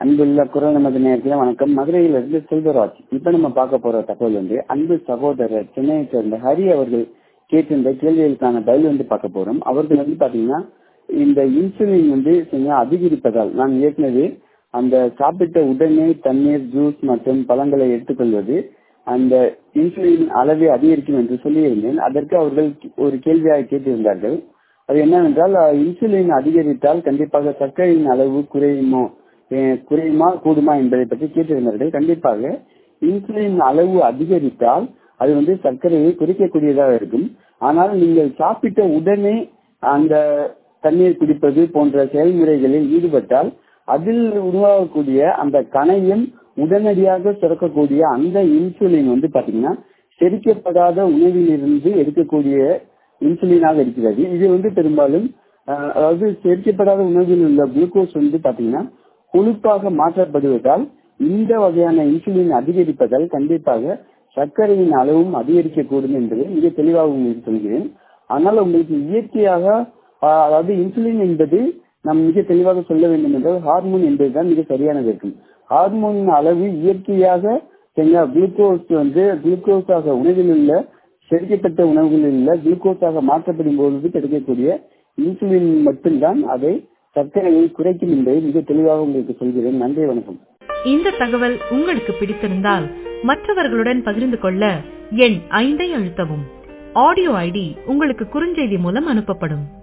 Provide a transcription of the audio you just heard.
அன்புள்ள குரல் நமது நேரத்தில் வணக்கம் மதுரையிலிருந்து செல்வராஜ் இப்ப நம்ம பார்க்க போற தகவல் வந்து அன்பு சகோதரர் சென்னையை சேர்ந்த ஹரி அவர்கள் கேட்டிருந்த கேள்விகளுக்கான பதில் வந்து பார்க்க போறோம் அவர்கள் வந்து பாத்தீங்கன்னா இந்த இன்சுலின் வந்து சரிங்களா அதிகரிப்பதால் நான் ஏற்கனவே அந்த சாப்பிட்ட உடனே தண்ணீர் ஜூஸ் மற்றும் பழங்களை எடுத்துக்கொள்வது அந்த இன்சுலின் அளவை அதிகரிக்கும் என்று சொல்லியிருந்தேன் அதற்கு அவர்கள் ஒரு கேள்வியாக கேட்டிருந்தார்கள் அது என்னவென்றால் இன்சுலின் அதிகரித்தால் கண்டிப்பாக சர்க்கரையின் அளவு குறையுமோ குறையுமா கூடுமா என்பதை பற்றி கேட்டிருந்தார்கள் கண்டிப்பாக இன்சுலின் அளவு அதிகரித்தால் அது வந்து சர்க்கரையை குறைக்கக்கூடியதாக இருக்கும் ஆனால் நீங்கள் சாப்பிட்ட உடனே அந்த தண்ணீர் குடிப்பது போன்ற செயல்முறைகளில் ஈடுபட்டால் அதில் உருவாகக்கூடிய அந்த கணையம் உடனடியாக சுரக்கக்கூடிய அந்த இன்சுலின் வந்து பாத்தீங்கன்னா செரிக்கப்படாத உணவிலிருந்து எடுக்கக்கூடிய இன்சுலினாக இருக்கிறது இது வந்து பெரும்பாலும் அதாவது செரிக்கப்படாத உணவில் உள்ள குளுக்கோஸ் வந்து பாத்தீங்கன்னா கொழுப்பாக மாற்றப்படுவதால் இந்த வகையான இன்சுலின் அதிகரிப்பதால் கண்டிப்பாக சர்க்கரையின் அளவும் அதிகரிக்கக்கூடும் என்பதை மிக தெளிவாக உங்களுக்கு சொல்கிறேன் ஆனால் உங்களுக்கு இயற்கையாக அதாவது இன்சுலின் என்பது நாம் மிக தெளிவாக சொல்ல வேண்டும் என்றால் ஹார்மோன் என்பதுதான் மிக சரியானது இருக்கும் ஹார்மோன் அளவு இயற்கையாக குளுக்கோஸ் வந்து குளுக்கோஸாக உணவில் உள்ள செரிக்கப்பட்ட உணவுகளில் உள்ள குளுக்கோஸாக மாற்றப்படும் போது கிடைக்கக்கூடிய இன்சுலின் மட்டும்தான் அதை சர்க்கரையை குறைக்கும் என்பதை மிக தெளிவாக உங்களுக்கு சொல்கிறேன் நன்றி வணக்கம் இந்த தகவல் உங்களுக்கு பிடித்திருந்தால் மற்றவர்களுடன் பகிர்ந்து கொள்ள எண் ஐந்தை அழுத்தவும் ஆடியோ ஐடி உங்களுக்கு குறுஞ்செய்தி மூலம் அனுப்பப்படும்